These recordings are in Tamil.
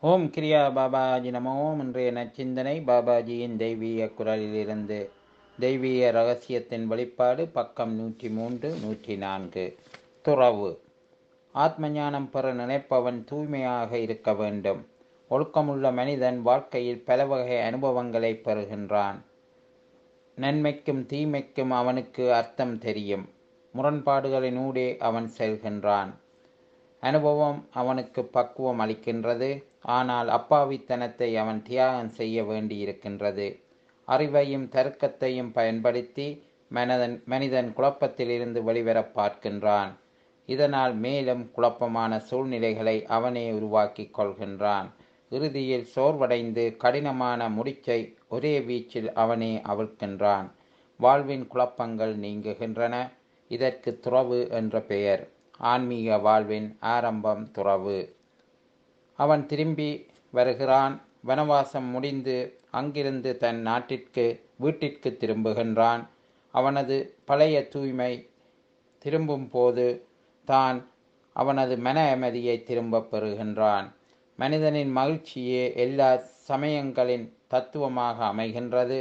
ஓம் கிரியா பாபாஜி நமோ இன்றைய நச்சிந்தனை பாபாஜியின் தெய்வீக குரலிலிருந்து தெய்வீக ரகசியத்தின் வெளிப்பாடு பக்கம் நூற்றி மூன்று நூற்றி நான்கு துறவு ஆத்ம ஞானம் பெற நினைப்பவன் தூய்மையாக இருக்க வேண்டும் ஒழுக்கமுள்ள மனிதன் வாழ்க்கையில் பல வகை அனுபவங்களை பெறுகின்றான் நன்மைக்கும் தீமைக்கும் அவனுக்கு அர்த்தம் தெரியும் முரண்பாடுகளினூடே அவன் செல்கின்றான் அனுபவம் அவனுக்கு பக்குவம் அளிக்கின்றது ஆனால் அப்பாவித்தனத்தை அவன் தியாகம் செய்ய வேண்டியிருக்கின்றது அறிவையும் தர்க்கத்தையும் பயன்படுத்தி மனதன் மனிதன் குழப்பத்திலிருந்து வெளிவர பார்க்கின்றான் இதனால் மேலும் குழப்பமான சூழ்நிலைகளை அவனே உருவாக்கி கொள்கின்றான் இறுதியில் சோர்வடைந்து கடினமான முடிச்சை ஒரே வீச்சில் அவனே அவிழ்க்கின்றான் வாழ்வின் குழப்பங்கள் நீங்குகின்றன இதற்கு துறவு என்ற பெயர் ஆன்மீக வாழ்வின் ஆரம்பம் துறவு அவன் திரும்பி வருகிறான் வனவாசம் முடிந்து அங்கிருந்து தன் நாட்டிற்கு வீட்டிற்கு திரும்புகின்றான் அவனது பழைய தூய்மை திரும்பும் போது தான் அவனது மன அமைதியை திரும்பப் பெறுகின்றான் மனிதனின் மகிழ்ச்சியே எல்லா சமயங்களின் தத்துவமாக அமைகின்றது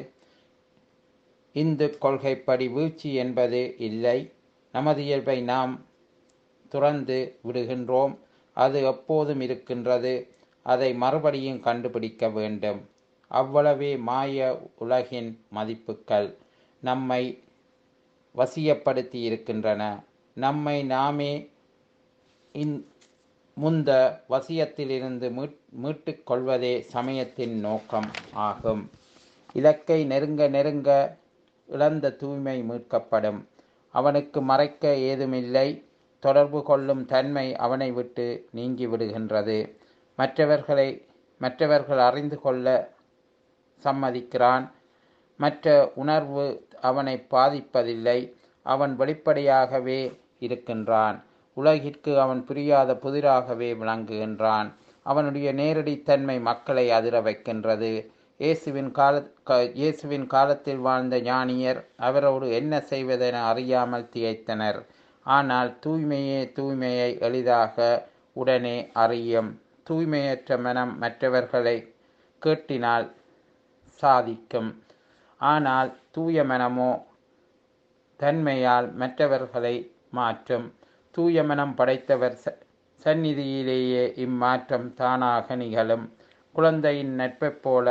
இந்து கொள்கைப்படி வீழ்ச்சி என்பது இல்லை நமது இயல்பை நாம் துறந்து விடுகின்றோம் அது எப்போதும் இருக்கின்றது அதை மறுபடியும் கண்டுபிடிக்க வேண்டும் அவ்வளவே மாய உலகின் மதிப்புகள் நம்மை வசியப்படுத்தி இருக்கின்றன நம்மை நாமே இன் முந்த வசியத்திலிருந்து மீட் மீட்டு கொள்வதே சமயத்தின் நோக்கம் ஆகும் இலக்கை நெருங்க நெருங்க இழந்த தூய்மை மீட்கப்படும் அவனுக்கு மறைக்க ஏதுமில்லை தொடர்பு கொள்ளும் தன்மை அவனை விட்டு நீங்கி விடுகின்றது மற்றவர்களை மற்றவர்கள் அறிந்து கொள்ள சம்மதிக்கிறான் மற்ற உணர்வு அவனை பாதிப்பதில்லை அவன் வெளிப்படையாகவே இருக்கின்றான் உலகிற்கு அவன் புரியாத புதிராகவே விளங்குகின்றான் அவனுடைய நேரடி தன்மை மக்களை அதிர வைக்கின்றது இயேசுவின் கால இயேசுவின் காலத்தில் வாழ்ந்த ஞானியர் அவரோடு என்ன செய்வதென அறியாமல் திகைத்தனர் ஆனால் தூய்மையே தூய்மையை எளிதாக உடனே அறியும் தூய்மையற்ற மனம் மற்றவர்களை கேட்டினால் சாதிக்கும் ஆனால் தூய மனமோ தன்மையால் மற்றவர்களை மாற்றும் தூய மனம் படைத்தவர் சந்நிதியிலேயே இம்மாற்றம் தானாக நிகழும் குழந்தையின் நட்பைப் போல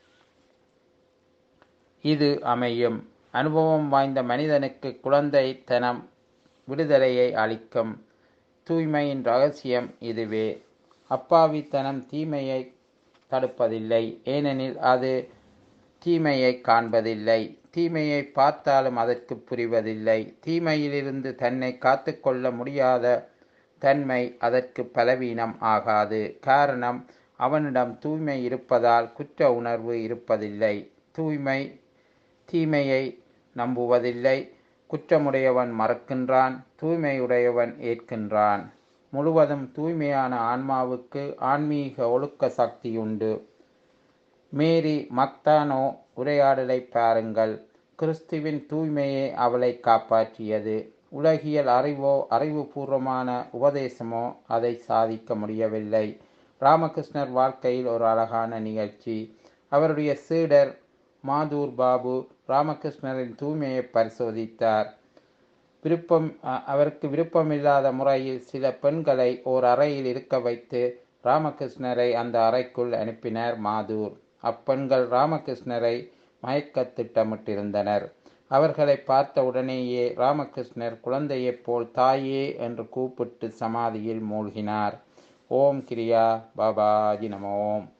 இது அமையும் அனுபவம் வாய்ந்த மனிதனுக்கு குழந்தைத்தனம் விடுதலையை அளிக்கும் தூய்மையின் ரகசியம் இதுவே அப்பாவித்தனம் தீமையை தடுப்பதில்லை ஏனெனில் அது தீமையை காண்பதில்லை தீமையை பார்த்தாலும் அதற்கு புரிவதில்லை தீமையிலிருந்து தன்னை காத்து கொள்ள முடியாத தன்மை அதற்கு பலவீனம் ஆகாது காரணம் அவனிடம் தூய்மை இருப்பதால் குற்ற உணர்வு இருப்பதில்லை தூய்மை தீமையை நம்புவதில்லை குற்றமுடையவன் மறக்கின்றான் தூய்மையுடையவன் ஏற்கின்றான் முழுவதும் தூய்மையான ஆன்மாவுக்கு ஆன்மீக ஒழுக்க சக்தி உண்டு மேரி மக்தானோ உரையாடலை பாருங்கள் கிறிஸ்துவின் தூய்மையே அவளை காப்பாற்றியது உலகியல் அறிவோ அறிவுபூர்வமான உபதேசமோ அதை சாதிக்க முடியவில்லை ராமகிருஷ்ணர் வாழ்க்கையில் ஒரு அழகான நிகழ்ச்சி அவருடைய சீடர் மாதூர் பாபு ராமகிருஷ்ணரின் தூய்மையை பரிசோதித்தார் விருப்பம் அவருக்கு விருப்பமில்லாத முறையில் சில பெண்களை ஓர் அறையில் இருக்க வைத்து ராமகிருஷ்ணரை அந்த அறைக்குள் அனுப்பினர் மாதூர் அப்பெண்கள் ராமகிருஷ்ணரை மயக்க திட்டமிட்டிருந்தனர் அவர்களை பார்த்த உடனேயே ராமகிருஷ்ணர் குழந்தையைப் போல் தாயே என்று கூப்பிட்டு சமாதியில் மூழ்கினார் ஓம் கிரியா பாபாஜி நமோம்